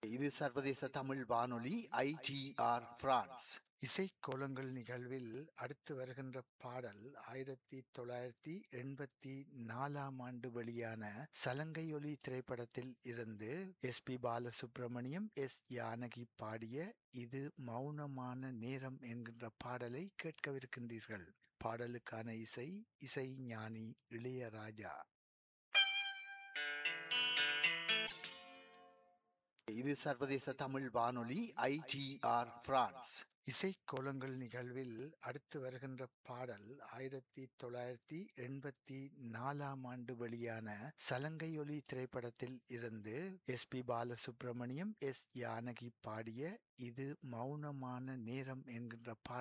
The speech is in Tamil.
இது சர்வதேச தமிழ் வானொலி ஐடிஆர் பிரான்ஸ் இசைக்கோலங்கள் நிகழ்வில் அடுத்து வருகின்ற பாடல் ஆயிரத்தி தொள்ளாயிரத்தி எண்பத்தி நாலாம் ஆண்டு வெளியான சலங்கையொலி திரைப்படத்தில் இருந்து S P Balasubrahmanyam S Janaki பாடிய இது மௌனமான நேரம் என்கின்ற பாடலை கேட்கவிருக்கின்றீர்கள் பாடலுக்கான இசை இசை ஞானி இளையராஜா இது சர்வதேச தமிழ் வானொலி ஐடிஆர் பிரான்ஸ் இசைக்கோலங்கள் நிகழ்வில் அடுத்து வருகின்ற பாடல் ஆயிரத்தி தொள்ளாயிரத்தி எண்பத்தி நாலாம் ஆண்டு வெளியான சலங்கையொலி திரைப்படத்தில் இருந்து S P Balasubrahmanyam S Janaki பாடிய இது மௌனமான நேரம் என்கின்ற பாடல்